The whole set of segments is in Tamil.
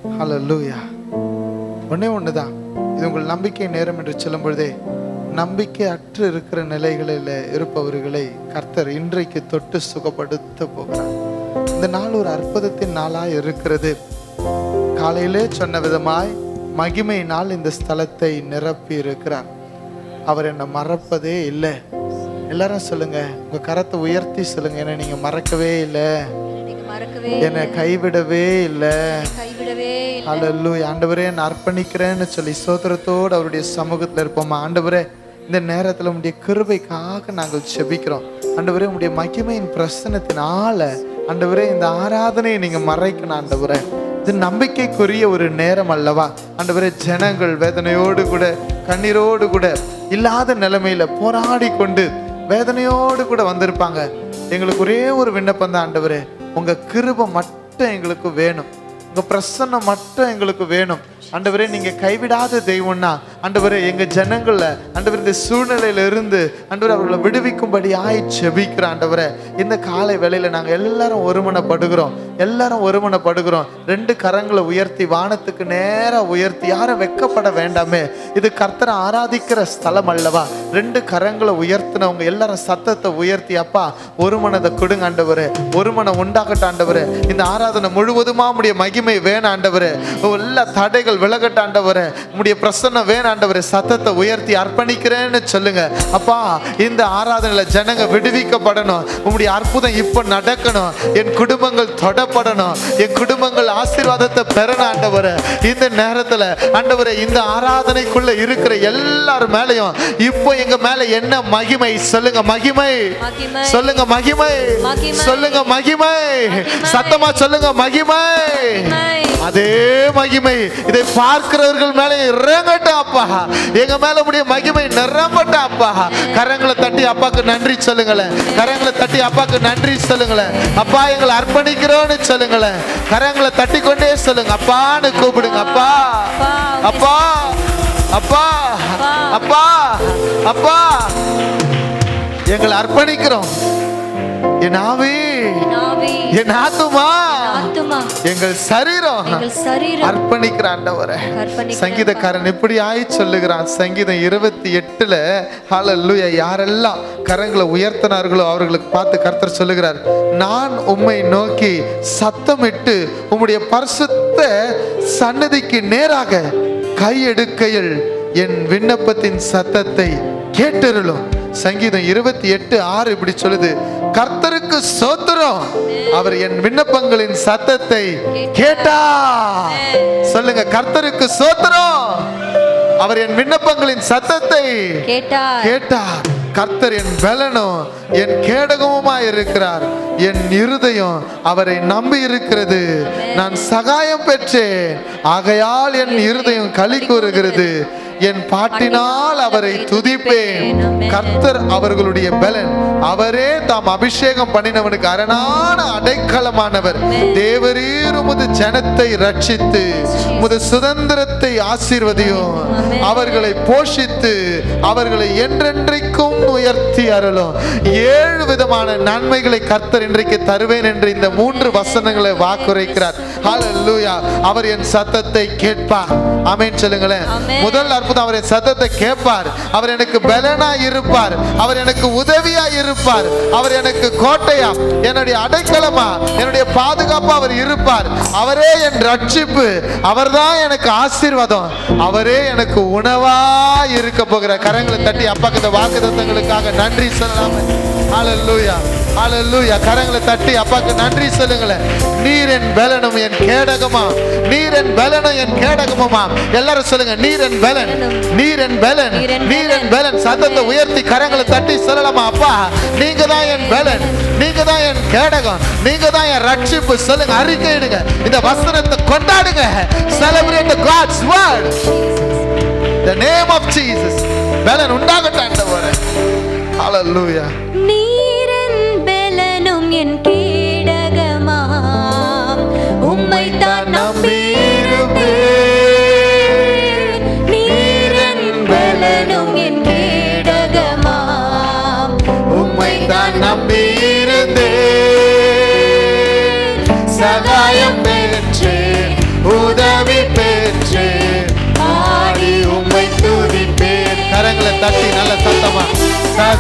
ஹalleluya ஒண்ணே ஒண்ணுதான் இது உங்கள் நம்பிக்கை நேரம் என்று சொல்லும் பொழுதே நம்பிக்கை அற்று இருக்கிற நிலைகளில் இருப்பவர்களை கர்த்தர் இன்றைக்கு தொட்டு சுகப்படுத்த போகிறார் இந்த நாள் ஒரு அற்புதத்தின் நாளாய் இருக்கிறது காலையிலே சொன்ன விதமாய் மகிமையினால் இந்த ஸ்தலத்தை நிரப்பி இருக்கிறார் அவர் என்னை மறப்பதே இல்லை எல்லாரும் சொல்லுங்க உங்க கரத்தை உயர்த்தி சொல்லுங்க என்ன நீங்க மறக்கவே இல்லை நீங்க மறக்கவே என்னை கைவிடவே இல்லை கைவிடவே இல்லை. அல்லூய் ஆண்டவரே நான் அர்ப்பணிக்கிறேன்னு சொல்லி சோதரத்தோடு அவருடைய சமூகத்தில் இருப்போமா ஆண்டவரே இந்த நேரத்தில் உங்களுடைய கிருபைக்காக நாங்கள் செபிக்கிறோம் ஆண்டவரே உங்களுடைய மகிமையின் பிரசனத்தினால ஆண்டவரே இந்த ஆராதனையை நீங்க மறைக்கணும் ஆண்டவரே இது நம்பிக்கைக்குரிய ஒரு நேரம் அல்லவா ஆண்டவரே ஜனங்கள் வேதனையோடு கூட கண்ணீரோடு கூட இல்லாத நிலைமையில போராடி கொண்டு வேதனையோடு கூட வந்திருப்பாங்க எங்களுக்கு ஒரே ஒரு விண்ணப்பம் தான் ஆண்டவரே உங்க கிருபை மட்டும் எங்களுக்கு வேணும் உங்க பிரசன்னம் மட்டும் எங்களுக்கு வேணும் ஆண்டவரே நீங்க கைவிடாத தெய்வம்னா ஆண்டவரே எங்க ஜனங்கள்ல ஆண்டவர் இந்த சூழ்நிலையில இருந்து ஆண்டவர் அவர்களை விடுவிக்கும்படி ஆய் செபிக்கிற ஆண்டவரே இந்த காலை வேளையில நாங்க எல்லாரும் ஒருமனப்படுகிறோம் எல்லாரும் ஒருமனப்படுகிறோம் ரெண்டு கரங்களை உயர்த்தி வானத்துக்கு நேரா உயர்த்தி யாரும் வெக்கப்பட வேண்டாமே இது கர்த்தரை ஆராதிக்கிற ஸ்தலம் அல்லவா ரெண்டு கரங்களை உயர்த்தினவங்க எல்லாரும் சத்தத்தை உயர்த்தி அப்பா ஒரு மனதை கொடுங்க ஆண்டவரே ஒரு மனம் உண்டாகட்ட ஆண்டவரே இந்த ஆராதனை முழுவதுமா உடைய மகிமை வேணாம் ஆண்டவரே எல்லா தடைகள் விலகட்ட ஆண்டவரே உடைய பிரசன்னம் வேணாம் ஆண்டவரே சத்தத்தை உயர்த்தி அர்ப்பணிக்கிறேன்னு சொல்லுங்க அப்பா இந்த ஆராதனையில ஜனங்க விடுவிக்கப்படணும் உம்முடைய அற்புதம் இப்ப நடக்கணும் என் குடும்பங்கள் தொடப்படணும் என் குடும்பங்கள் ஆசீர்வாதத்தை பெறணும் ஆண்டவரே இந்த நேரத்துல ஆண்டவரே இந்த ஆராதனைக்குள்ள இருக்கிற எல்லார் மேலயும் இப்போ எங்க மேல என்ன மகிமை சொல்லுங்க மகிமை மகிமை. சொல்லுங்க மகிமை மகிமை. சொல்லுங்க மகிமை சத்தமா சொல்லுங்க மகிமை மகிமை. அதே மகிமை இதை பார்க்கிறவர்கள் மேல இறங்கட்டும் அப்பா எங்க மேல முடிய மகிமை நிரம்பட்டும் அப்பா கரங்களை தட்டி அப்பாக்கு நன்றி சொல்லுங்களேன் கரங்களை தட்டி அப்பாக்கு நன்றி சொல்லுங்களேன் அப்பா எங்களை அர்ப்பணிக்கிறோம்னு சொல்லுங்களேன் கரங்களை தட்டி கொண்டே சொல்லுங்க அப்பான்னு கூப்பிடுங்க அப்பா அப்பா அப்பா அப்பா அப்பா எங்களை அர்ப்பணிக்கிறோம் என் ஆவி நாவே என் ஆத்துமா ஆத்துமா எங்கள் சரீரம் எங்கள் சரீரம் அர்ப்பணிக்கிற ஆண்டவரே அர்ப்பணிக்கிறேன் சங்கீதக்காரன் இப்படி ஆய் சொல்லுகிறான் சங்கீதம் இருபத்தி எட்டுல ஹalleluya யாரெல்லாம் கரங்களை உயர்த்தினார்களோ அவர்களுக்கு பார்த்து கர்த்தர் சொல்லுகிறார் நான் உம்மை நோக்கி சத்தமிட்டு உம்முடைய பரிசுத்த சன்னதிக்கு நேராக கையெடுக்கையில் என் விண்ணப்பத்தின் சத்தத்தை கேட்டருளும் சங்கீதம் இருபத்தி எட்டு ஆறு இப்படி சொல்லுது கர்த்தருக்கு சோத்திரம் அவர் என் விண்ணப்பங்களின் சத்தத்தை கேட்டா சொல்லுங்க கர்த்தருக்கு சோத்திரம் அவர் என் விண்ணப்பங்களின் சத்தத்தை கேட்டார் கேட்டார் கர்த்தர் என் பலனும் என் கேடகமுமா இருக்கிறார் என் இருதயம் அவரை நம்பி இருக்கிறது நான் சகாயம் பெற்றேன் ஆகையால் என் இருதயம் களி கூறுகிறது என் பாட்டினால் அவரை துதிப்பேன் கர்த்தர் அவர்களுடைய பலன் அவரே தாம் அபிஷேகம் பண்ணினவனுக்கு அரணான அடைக்கலமானவர் தேவரீர் உமது ஜனத்தை ரட்சித்து உமது சுதந்திரத்தை ஆசீர்வதியும் அவர்களை போஷித்து அவர்களை என்றென்றைக்கும் உயர்த்தி அருளும் ஏழு விதமான நன்மைகளை கர்த்தர் இன்றைக்கு தருவேன் என்று இந்த மூன்று வசனங்களை வாக்குரைக்கிறார் ஹalleluya அவர் என் சத்தத்தை கேட்பார் ஆமென் சொல்லுங்களேன் ஆமென். முதல் அற்புதம் அவர் என் சத்தத்தை கேட்பார் அவர் எனக்கு பலனா இருப்பார் அவர் எனக்கு உதவியா இருப்பார் அவர் எனக்கு கோட்டையா என்னுடைய அடைக்கலமா என்னுடைய பாதுகாப்பா அவர் இருப்பார் அவரே என் ரட்சிப்பு அவர்தான் எனக்கு ஆசீர்வாதம் அவரே எனக்கு உணவா இருக்க போகிற கரங்களை தட்டி அப்பாக்கு இந்த வாக்குத்தத்தங்களுக்காக நன்றி சொல்லலாம் ஹalleluya ஹalleluya கரங்களை தட்டி அப்பாக்கு நன்றி சொல்லுங்களேன் நீர் என் பலனும் என் கேடகமா நீர் என் பலனும் என் கேடகமுமா எல்லாரும் சொல்லுங்க நீர் என் பலன் நீர் என் பலன் நீர் என் நீர் என் பலன். பலன் சத்தத்தை உயர்த்தி கரங்களை தட்டி சொல்லலாமா அப்பா நீங்க தான் என் பலன் நீங்க தான் என் கேடகம் நீங்க தான் என் ரட்சிப்பு சொல்லுங்க அறிக்கையிடுங்க இந்த வசனத்தை கொண்டாடுங்க celebrate God's word the name of jesus பலன் உண்டாகட்டும் ஆண்டவரே ஹalleluya நீரன் பெலனும் என் கேடகமாம் உம்மை தான் நம்பியிருந்தேன் நீரன் பெலனும் என் கேடகமாம் உம்மை தான் நம்பியிருந்தேன் சகாயம் பெற்றேன் உதவி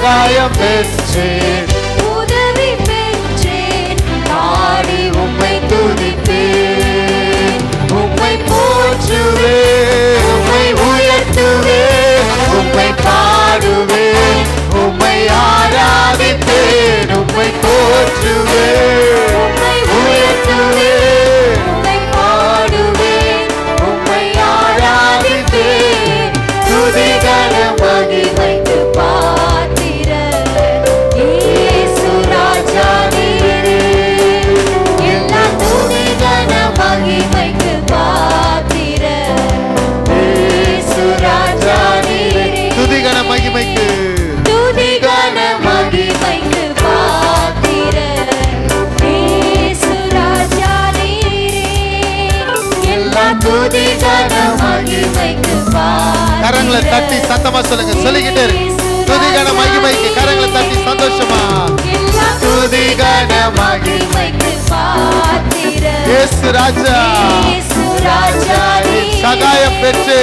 சகாயம் பெற்றேன் உதவி பெற்றேன் பாடி உம்மை துதிப்பேன் உம்மை போற்றுவேன் உம்மை உயர்த்துவேன் உம்மை பாடுவேன் உம்மை ஆராதிப்பேன் உம்மை போற்றுவேன் உம்மை உயர்த்துவேன் உம்மை பாடுவேன் உம்மை ஆராதிப்பேன் துதிகர மகிமைக்கு பாத்திரர் இயேசு ராஜா நீரே எல்லா துதிகர மகிமைக்கு பாத்திரர் இயேசு ராஜா நீரே துதிகன மகிமைக்கு துதிகன மகிமைக்கு பாத்திரர் இயேசு ராஜா நீரே எல்லா துதிகன மகிமைக்கு பாத்திரர் கரங்களை தட்டி சத்தமா சொல்லுங்க சொல்லிக்கிட்டே இருக்கு துதிகன மகிமைக்கு கரங்களை தட்டி சந்தோஷமா எல்லா துதிகன மகிமைக்கு பாத்திரர் இயேசு ராஜா இயேசு ராஜா நீரே சகாயம் பெற்று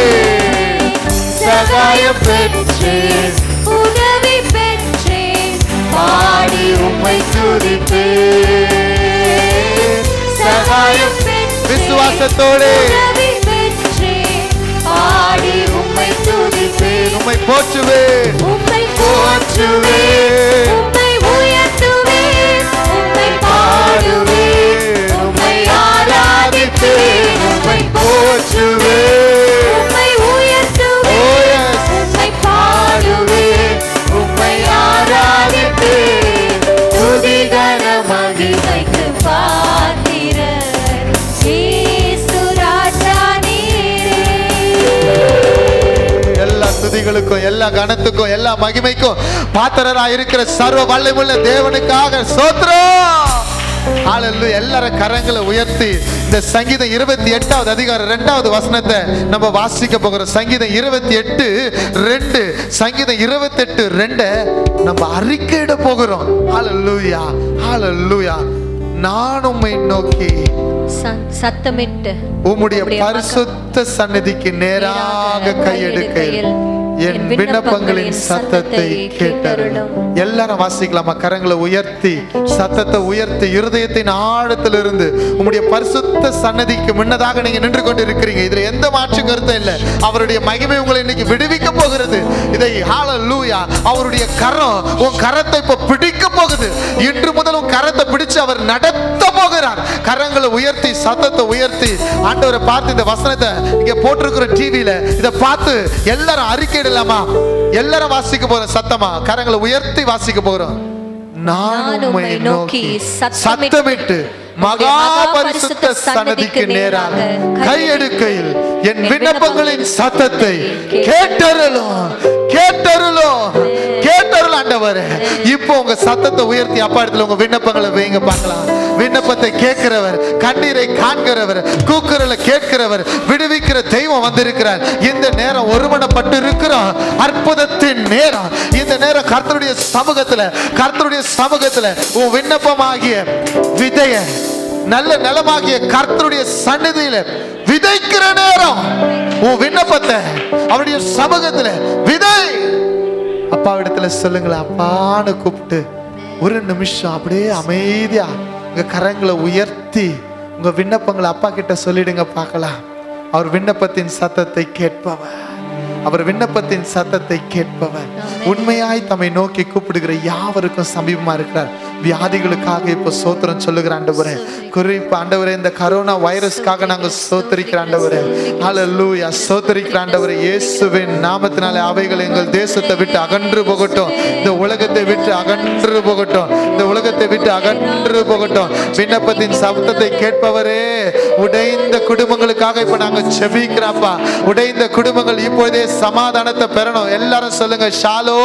சகாயம் பெற்று உதவி பெற்றேன் பாடி உம்மை துதிப்பேன் சகாயம் விசுவாசத்தோடு உதவி பெற்றேன் பாடி உம்மை துதிப்பேன் உம்மை போற்றுவேன் உம்மை போற்றுவேன் உம்மை உயர்த்துவேன் உம்மை பாடுவேன் உம்மை ஆராதிப்பேன் உம்மை போற்றுவேன் உம்மை Oh, உயர்த்துவேன் yes. உம்மை பாடுவேன் உம்மை ஆராதிப்பேன் துதிகர மகிமைக்கு பாத்திரர் இயேசு ராஜா நீரே எல்லா துதிகளுக்கும் எல்லா கனத்துக்கும் எல்லா மகிமைக்கும் பாத்திரரா இருக்கிற சர்வ வல்லமுள்ள தேவனுக்காக சோத்திரம் ஹalleluya எல்லாரும் கரங்களை உயர்த்தி இந்த சங்கீதம் இருபத்தி எட்டாவது அதிகாரம் ரெண்டாவது வசனத்தை நம்ம வாசிக்க போகிறோம் சங்கீதம் இருபத்தி எட்டு ரெண்டு சங்கீதம் இருபத்தி எட்டு ரெண்டு நம்ம அறிக்கையிட போகிறோம் ஹalleluya ஹalleluya நான் உம்மை நோக்கி சத்தமிட்டு உம்முடைய உம்முடைய பரிசுத்த சந்நிதிக்கு நேராக கையெடுக்கையில் என் விண்ணப்பங்களின் சத்தத்தை கேட்டருளும் எல்லாரும் வாசிக்கலாமா கரங்களை உயர்த்தி சத்தத்தை உயர்த்தி இருதயத்தின் ஆழத்திலிருந்து உம்முடைய பரிசுத்த சன்னதிக்கு முன்னதாக நீங்க நின்று கொண்டு இருக்கிறீங்க இதுல எந்த மாற்று கருத்தும் இல்லை அவருடைய மகிமை உங்களை இன்னைக்கு விடுவிக்க போகிறது இதை ஹalleluya அவருடைய கரம் உன் கரத்தை இப்ப பிடிக்க போகுது இன்று முதல் உன் கரத்தை பிடிச்சு அவர் நடத்த போகிறார் கரங்களை உயர்த்தி சத்தத்தை உயர்த்தி ஆண்டவரை பார்த்து இந்த வசனத்தை இங்க போட்டிருக்கிற டிவியில இதை பார்த்து எல்லாரும் அறிக்கையிடலாமா எல்லாரும் வாசிக்க போறோம் சத்தமா கரங்களை உயர்த்தி வாசிக்க போறோம் நான் உம்மை நோக்கி சத்தமிட்டு மகா பரிசுத்த சன்னதிக்கு நேராக கையெடுக்கையில் என் விண்ணப்பங்களின் சத்தத்தை கேட்டருளும் கேட்டருளும் கேட்டருள் ஆண்டவரே இப்போ உங்க சத்தத்தை உயர்த்தி அப்பா இடத்துல உங்க விண்ணப்பங்களை வைங்க பார்க்கலாம் விண்ணப்பத்தை கேட்கிறவர் கண்ணீரை காண்கிறவர் கூக்குரலை கேட்கிறவர் விடுவிக்கிற தெய்வம் வந்திருக்கிறார் இந்த நேரம் ஒருமனப்பட்டு இருக்கிறோம் அற்புதத்தின் நேரம் இந்த நேரம் கர்த்தருடைய சமூகத்துல கர்த்தருடைய சமூகத்துல உன் விண்ணப்பமாகிய விதைய நல்ல நிலமாகிய கர்த்தருடைய சந்நிதியில விதைக்கிற நேரம் உன் விண்ணப்பத்தை அவருடைய சமூகத்துல விதை அப்பா இடத்துல சொல்லுங்களேன் அப்பான்னு கூப்பிட்டு ஒரு நிமிஷம் அப்படியே அமைதியா உங்க கரங்களை உயர்த்தி உங்க விண்ணப்பங்களை அப்பா கிட்ட சொல்லிடுங்க பார்க்கலாம் அவர் விண்ணப்பத்தின் சத்தத்தை கேட்பவர் அவர் விண்ணப்பத்தின் சத்தத்தை கேட்பவர் உண்மையாய் தம்மை நோக்கி கூப்பிடுகிற யாவருக்கும் சமீபமா இருக்கிறார் வியாதிகளுக்காக இப்போ சோத்திரம் சொல்லுகிற ஆண்டவரே குறிப்பு ஆண்டவரே இந்த கரோனா வைரஸ்க்காக நாங்க சோத்தரிக்கிற ஆண்டவரே ஹalleluya சோத்தரிக்கிற ஆண்டவரே இயேசுவின் நாமத்தினாலே அவைகள் எங்கள் தேசத்தை விட்டு அகன்று போகட்டும் இந்த உலகத்தை விட்டு அகன்று போகட்டும் இந்த உலகத்தை விட்டு அகன்று போகட்டும் விண்ணப்பத்தின் சப்தத்தை கேட்பவரே உடைந்த குடும்பங்களுக்காக இப்ப நாங்க செபிக்கிறோம்ப்பா உடைந்த குடும்பங்கள் இப்பொழுதே சமாதானத்தை பெறணும் எல்லாரும் சொல்லுங்க ஷாலோ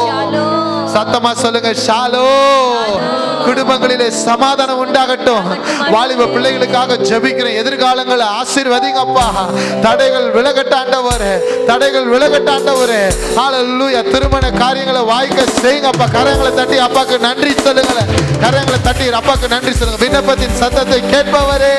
சத்தமா சொல்லுங்க ஷாலோ குடும்பங்களிலே சமாதானம் உண்டாகட்டும் வாலிப பிள்ளைகளுக்காக ஜெபிக்கிறேன் எதிர்காலங்களை ஆசீர்வதிங்கப்பா தடைகள் விலகட்டாண்டவர் தடைகள் விலகட்டாண்டவர் ஹalleluya திருமண காரியங்களை வாய்க்க செய்யுங்கப்பா கரங்களை தட்டி அப்பாக்கு நன்றி சொல்லுங்களேன் கரங்களை தட்டி அப்பாக்கு நன்றி சொல்லுங்க விண்ணப்பத்தின் சத்தத்தை கேட்பவரே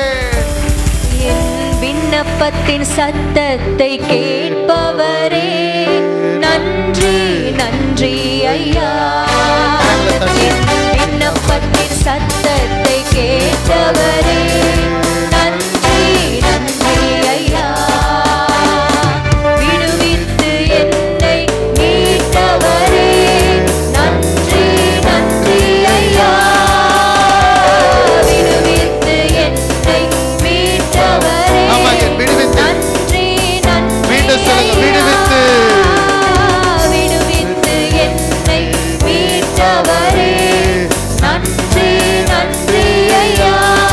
என் விண்ணப்பத்தின் சத்தத்தை கேட்பவரே நன்றி நன்றி ஐயா என் விண்ணப்பத்தின் சத்தத்தை கேட்டவரே நன்றி நன்றி ஐயா விடுவித்து என்னை மீட்டவரே நன்றி நன்றி ஐயா விடுவித்து என்னை மீட்டவரே ஆமாங்க, விடுவித்து. நன்றி நன்றி மீண்டும் சொல்லுங்க, ஐயா. விடுவித்து. விடுவித்து என்னை மீட்டவரே நன்றி நன்றி ஐயா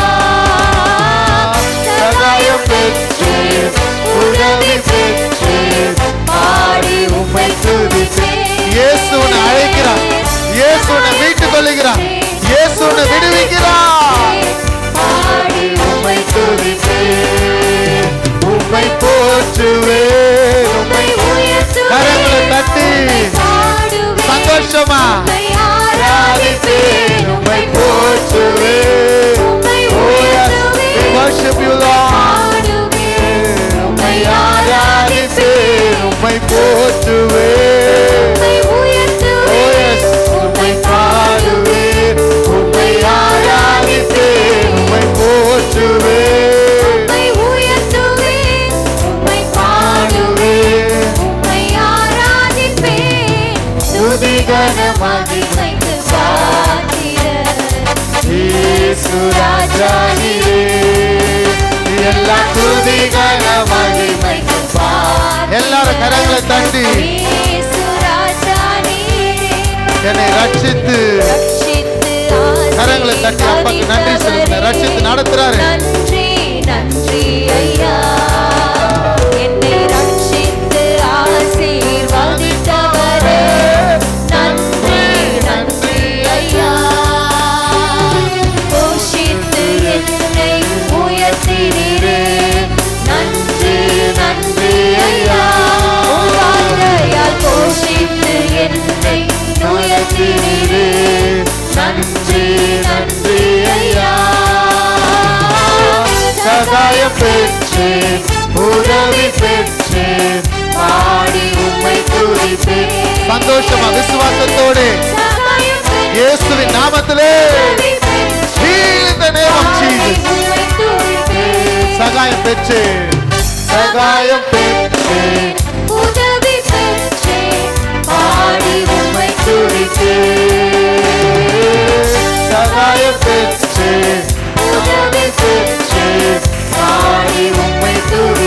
சகாயம் பெற்று உதவி பெற்று பாடி உம்மை துதிப்பேன் இயேசு உன்னை அழைக்கிறார் இயேசு உன்னை மீட்டுக் கொள்ளுகிறார் இயேசு உன்னை விடுவிக்கிறார் பாடி உம்மை துதிப்பேன் உம்மை போற்றுவேன் உம்மை உயர்த்துவேன் கரங்களை தட்டி பாடுவேன் சந்தோஷமா உம்மை ஆராதிப்பேன் உம்மை போற்றுவேன் உம்மை We உயர்த்துவேன் worship you, Lord. பாடுவேன் உம்மை ஆராதிப்பேன் உம்மை போற்றுவேன் உம்மை உயர்த்துவேன் உம்மை பாடுவேன் உம்மை ஆராதிப்பேன் உம்மை போற்றுவேன் உம்மை உயர்த்துவேன் உம்மை பாடுவேன் உம்மை ஆராதிப்பேன் துதிகன மகிமைக்கு பாத்திரர் இயேசு ராஜா நீரே எல்லா துதிகள மகிமைக்கு எல்லாரும் கரங்களை தட்டி இயேசு ராஜா நீரே என்னை ரட்சித்து ரட்சித்து கரங்களை தட்டி அப்பாக்கு நன்றி சொல்லுங்க ரட்சித்து நடத்துறாரு நன்றி நன்றி ஐயா என்னை ரட்சித்து ஆசீர்வதித்தவரே நன்றி நன்றி ஐயா போஷித்து என்னை உயர்த்தினீரே நன்றி நன்றி ஐயா உம் வார்த்தையால் போஷித்து என்னை உயர்த்தினீரே நன்றி நன்றி ஐயா சகாயம் பெற்று உதவி பெற்று பாடி உம்மை துதிப்பேன் சந்தோஷமா விசுவாசத்தோடு சகாயம் பெற்று இயேசுவின் நாமத்திலே உதவி பெற்று Heal in the name of body Jesus. உம்மை துதிப்பேன் சகாயம் பெற்று சகாயம் பெற்று உதவி பெற்று பாடி உம்மை சகாயம் பெற்று உதவி பெற்று பாடி உம்மை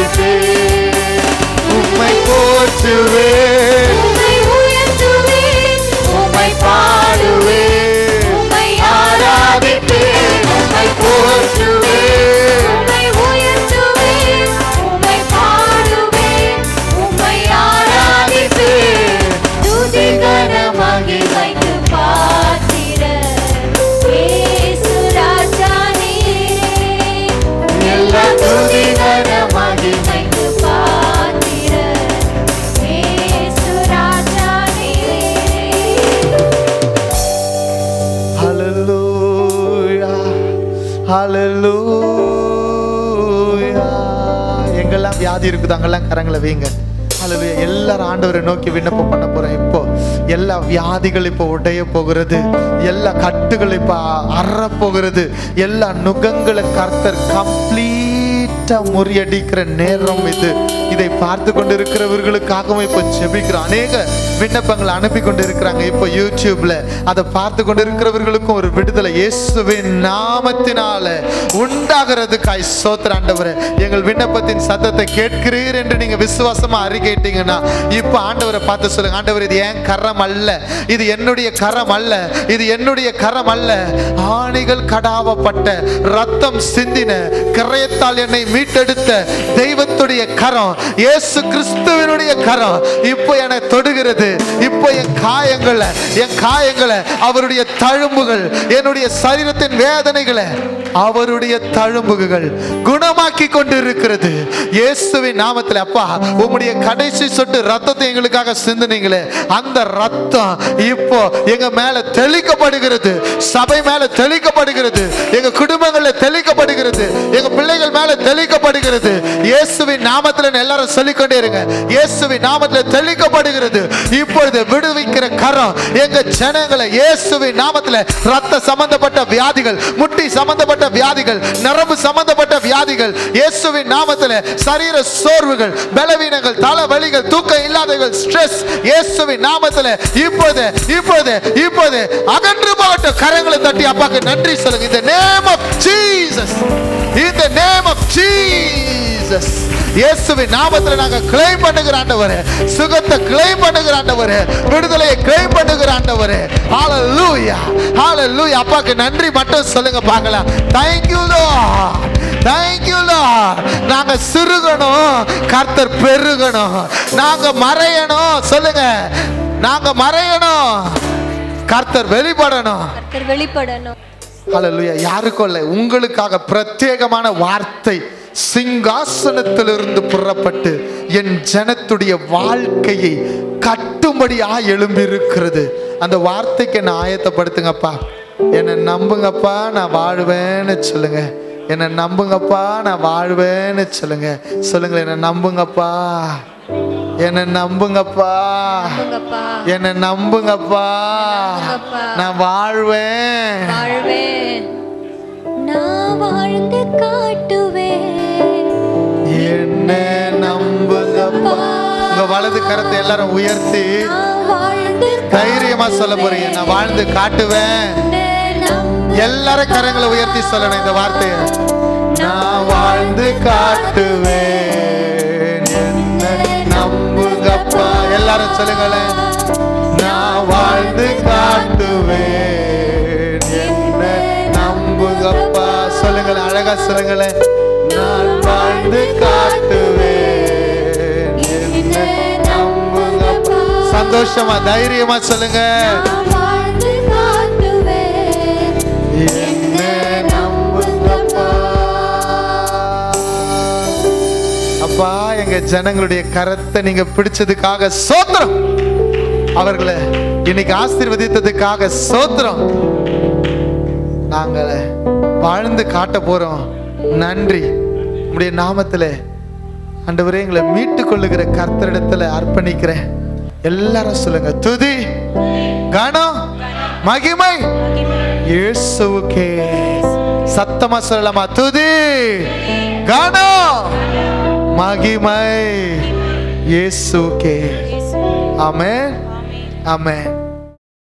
உம்மை போற்றுவேன் உம்மை உயர்த்துவேன் உம்மை பாடுவேன் உம்மை ஆராதிப்பேன் உம்மை போற்றுவேன் உம்மை உயர்த்துவேன் உம்மை பாடுவேன் உம்மை ஆராதிப்பேன் துதிகர மகிமைக்கு பாத்திரர் இயேசு ராஜா நீரே எல்லா துதிகர மகிமைக்கு பாத்திரர் இயேசு ராஜா நீரே ஹalleluya ஹalleluya எங்கெல்லாம் வியாதி இருக்குது அங்கெல்லாம் கரங்களை வைங்க ஹalleluya எல்லாரும் ஆண்டவரை நோக்கி விண்ணப்பம் பண்ண போறேன் இப்போ எல்லா வியாதிகள் இப்போ உடைய போகிறது எல்லா கட்டுகள் இப்போ அற போகிறது எல்லா நுகங்களை கர்த்தர் கம்ப்ளீட்டா முறியடிக்கிற நேரம் இது இதை பார்த்து கொண்டு இருக்கிறவர்களுக்காகவும் இப்போ ஜெபிக்கிறோம் அநேக விண்ணப்பங்கள் அனுப்பி கொண்டு இருக்கிறாங்க இப்போ யூடியூப்ல அதை பார்த்து கொண்டு இருக்கிறவர்களுக்கும் ஒரு விடுதலை இயேசுவின் நாமத்தினால உண்டாகிறதுக்காய் சோத்திர ஆண்டவரே எங்கள் விண்ணப்பத்தின் சத்தத்தை கேட்கிறீர் என்று நீங்க விசுவாசமா அறிக்கையிட்டீங்கன்னா இப்போ ஆண்டவரை பார்த்து சொல்லுங்க ஆண்டவர் இது ஏன் கரம் அல்ல இது என்னுடைய கரம் அல்ல இது என்னுடைய கரம் அல்ல ஆணிகள் கடாவப்பட்ட ரத்தம் சிந்தின கரையத்தால் என்னை மீட்டெடுத்த தெய்வத்துடைய கரம் இயேசு கிறிஸ்துவினுடைய கரம் இப்போ என்னை தொடுகிறது இப்போ என் காயங்களை என் காயங்களை அவருடைய தழும்புகள் என்னுடைய சரீரத்தின் வேதனைகளை அவருடைய தழும்புகள் குணமாக்கி கொண்டிருக்கிறது இயேசுவின் நாமத்தில் அப்பா உம்முடைய கடைசி சொட்டு ரத்தத்தை எங்களுக்காக சிந்துனீங்களே அந்த ரத்தம் இப்போ எங்க மேல தெளிக்கப்படுகிறது சபை மேல தெளிக்கப்படுகிறது எங்க குடும்பங்கள்ல தெளிக்கப்படுகிறது எங்க பிள்ளைகள் மேல தெளிக்கப்படுகிறது இயேசுவின் நாமத்துல எல்லாரும் சொல்லிக்கொண்டே இருங்க இயேசுவின் நாமத்துல தெளிக்கப்படுகிறது இப்பொழுது விடுவிக்கிற கரம் எங்க ஜனங்களை இயேசுவின் நாமத்துல ரத்த சம்பந்தப்பட்ட வியாதிகள் முட்டி சம்பந்தப்பட்ட வியாதிகள் நரம்பு சம்பந்தப்பட்ட வியாதிகள் இயேசுவின் நாமத்துல சரீர சோர்வுகள் பலவீனங்கள் தலைவலிகள் தூக்கம் இல்லாதவர்கள் ஸ்ட்ரெஸ் இயேசுவின் நாமத்துல இப்போது இப்போது இப்போது அகன்று போகட்டும் கரங்களை தட்டி அப்பாக்கு நன்றி சொல்லுங்க இந்த நேம் ஆஃப் ஜீசஸ் இந்த நேம் ஆஃப் ஜீசஸ் இயேசுவின் நாமத்துல நாங்க கிளைம் பண்ணுகிற ஆண்டவரே சுகத்தை கிளைம் பண்ணுகிற ஆண்டவரே விடுதலையை கிளைம் பண்ணுகிற ஆண்டவரே ஹalleluya ஹalleluya அப்பாக்கு நன்றி மட்டும் சொல்லுங்க பார்க்கலாம் thank you lord thank you lord நாங்க சிறுகணும் கர்த்தர் பெருகணும் நாங்க மறையணும் சொல்லுங்க நாங்க மறையணும் கர்த்தர் வெளிப்படணும் கர்த்தர் வெளிப்படணும் ஹalleluya யாருக்கும் இல்லை உங்களுக்காக பிரத்யேகமான வார்த்தை சிங்காசனத்திலிருந்து புறப்பட்டு என் ஜனத்துடைய வாழ்க்கையை கட்டும்படியா எழும்பியிருக்கிறது அந்த வார்த்தைக்கு என்ன ஆயத்தப்படுத்துங்கப்பா என்னை நம்புங்கப்பா நான் வாழ்வேன்னு சொல்லுங்க என்னை நம்புங்கப்பா நான் வாழ்வேன்னு சொல்லுங்க சொல்லுங்க என்னை நம்புங்கப்பா என்னை நம்புங்கப்பா நம்புங்கப்பா என்னை நம்புங்கப்பா நம்புங்கப்பா. நான் வாழ்வேன் வாழ்வேன் நான் வாழ்ந்து காட்டுவேன் என்ன நம்புங்கப்பா உங்க வலது கரத்தை எல்லாரும் உயர்த்தி நான் வாழ்ந்து தைரியமா சொல்ல போறீங்க நான் வாழ்ந்து காட்டுவேன் எல்லாரும் கரங்களை உயர்த்தி சொல்லணும் இந்த வார்த்தையை நான் வாழ்ந்து காட்டுவேன் என்ன நம்புங்கப்பா எல்லாரும் சொல்லுங்களேன் நான் வாழ்ந்து காட்டுவேன் என்ன நம்புங்கப்பா சொல்லுங்களேன் அழகா சொல்லுங்களேன் நான் வாழ்ந்து காட்டுவேன் என்ன நம்புங்கப்பா சந்தோஷமா தைரியமா சொல்லுங்க நான் வாழ்ந்து காட்டுவேன் என்ன நம்புங்கப்பா அப்பா எங்க ஜனங்களுடைய கரத்தை நீங்க பிடிச்சதுக்காக சோத்திரம் அவர்களை இன்னைக்கு ஆசீர்வதித்ததுக்காக சோத்திரம் நாங்க வாழ்ந்து காட்ட போறோம் நன்றி உடைய நாமத்துல ஆண்டவரே எங்களை மீட்டுக் கொள்ளுகிற கர்த்தரிடத்துல அர்ப்பணிக்கிறேன் எல்லாரும் சொல்லுங்க துதி கணம் மகிமை இயேசுவுக்கே சத்தமா சொல்லலாமா துதி கணம் மகிமை இயேசுவுக்கே ஆமென் ஆமென்